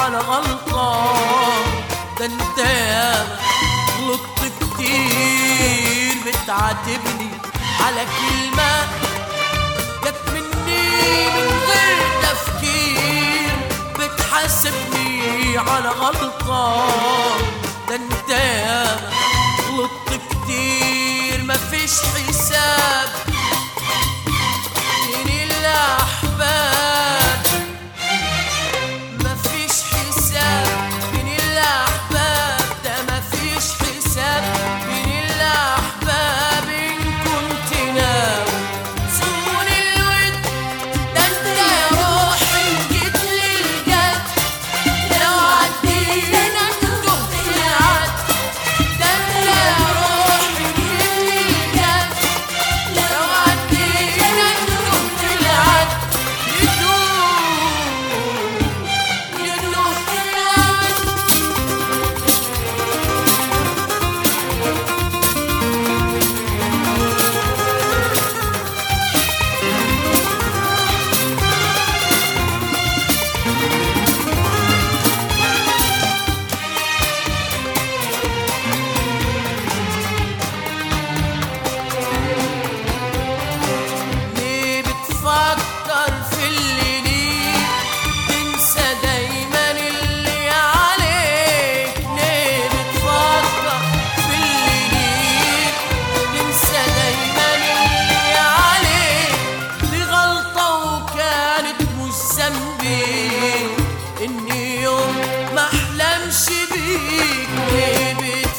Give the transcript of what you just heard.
على غلطة ده انت ياما غلطت كتير بتعاتبني على كلمة جت مني من غير تفكير بتحاسبني على غلطة ده انت ياما غلطت كتير مفيش حساب من الأحباب مفيش حساب من الأحباب ده مفيش حساب من الأحباب إن كنت ناوي صون الود ده أنت يا روحي جيت للجد لو عدينا تهت العد ده أنت يا روحي جيت للجد لو عدينا تهت العد يدوم يدوم العد ليه بتفكر في اللي ليك تنسى دايما اللي عليك ليه بتفكر في اللي ليك تنسى دايما اللي عليك دي غلطة وكانت مش ذنبي اني يوم ما احلمش بيك ليه